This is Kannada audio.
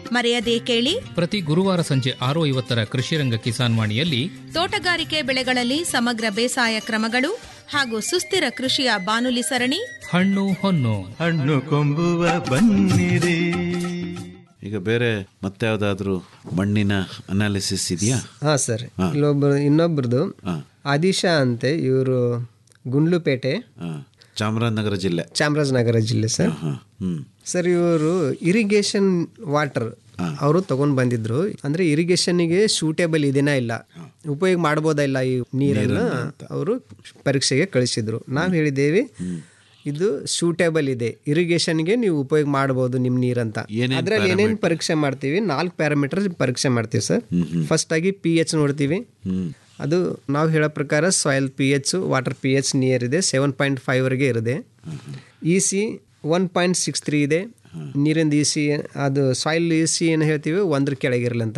ಮರೆಯದೇ ಕೇಳಿ ಪ್ರತಿ ಗುರುವಾರ ಸಂಜೆ ಆರು ಐವತ್ತರ ಕೃಷಿರಂಗ ಕಿಸಾನ್ ವಾಣಿಯಲ್ಲಿ ತೋಟಗಾರಿಕೆ ಬೆಳೆಗಳಲ್ಲಿ ಸಮಗ್ರ ಬೇಸಾಯ ಕ್ರಮಗಳು ಹಾಗೂ ಸುಸ್ಥಿರ ಕೃಷಿಯ ಬಾನುಲಿ ಸರಣಿ ಹಣ್ಣು ಹೊನ್ನು ಹಣ್ಣು ಕೊಂಬುವ ಬನ್ನಿರಿ ಈಗ ಬೇರೆ ಮತ್ತೆ ಯಾವ್ದಾದ್ರು ಮಣ್ಣಿನ ಅನಾಲಿಸಿಸ್ ಇದೆಯಾ ಹಾಂ ಸರ್ ಇಲ್ಲೊಬ್ಬರು ಇನ್ನೊಬ್ರದ್ದು ಹಾ. ಆದಿಶಾ ಅಂತೆ ಇವರು ಗುಂಡ್ಲುಪೇಟೆ ಹಾ. ಚಾಮರಾಜನಗರ ಜಿಲ್ಲೆ ಚಾಮರಾಜನಗರ ಜಿಲ್ಲೆ ಸರ್ ಹಾ ಹ್ಮ್ ಸರ್ ಇವರು ಇರಿಗೇಷನ್ ವಾಟರ್ ಅವರು ತಗೊಂಡ್ ಬಂದಿದ್ರು ಅಂದ್ರೆ ಇರಿಗೇಷನ್ಗೆ ಸೂಟೇಬಲ್ ಇದೆನಾ ಇಲ್ಲ ಉಪಯೋಗ ಮಾಡ್ಬೋದಾ ಇಲ್ಲ ಈ ನೀರನ್ನ ಅವರು ಪರೀಕ್ಷೆಗೆ ಕಳಿಸಿದ್ರು ನಾವು ಹೇಳಿದ್ದೇವೆ ಇದು ಸೂಟೇಬಲ್ ಇದೆ ಇರಿಗೇಷನ್ಗೆ ನೀವು ಉಪಯೋಗ ಮಾಡ್ಬೋದು ನಿಮ್ ನೀರಂತ ಏನೇನ್ ಅದ್ರಲ್ಲಿ ಏನೇನ್ ಪರೀಕ್ಷೆ ಮಾಡ್ತೀವಿ ನಾಲ್ಕು ಪ್ಯಾರಾಮೀಟರ್ ಪರೀಕ್ಷೆ ಮಾಡ್ತೀವಿ ಸರ್ ಫಸ್ಟ್ ಆಗಿ ಪಿ ಎಚ್ ನೋಡ್ತೀವಿ ಅದು ನಾವು ಹೇಳೋ ಪ್ರಕಾರ soil P H water P H near ಇದೆ ಸೆವೆನ್ ಪಾಯಿಂಟ್ ಫೈವ್ವರೆಗೆ ಇರುತ್ತೆ E C one point six three ಇದೆ ನೀರಿಂದ ಇ ಸಿ ಅದು ಸಾಯಿಲ್ ಇ ಸಿ ಏನು ಹೇಳ್ತೀವಿ ಒಂದ್ರ ಕೆಳಗಿರಲಿ ಅಂತ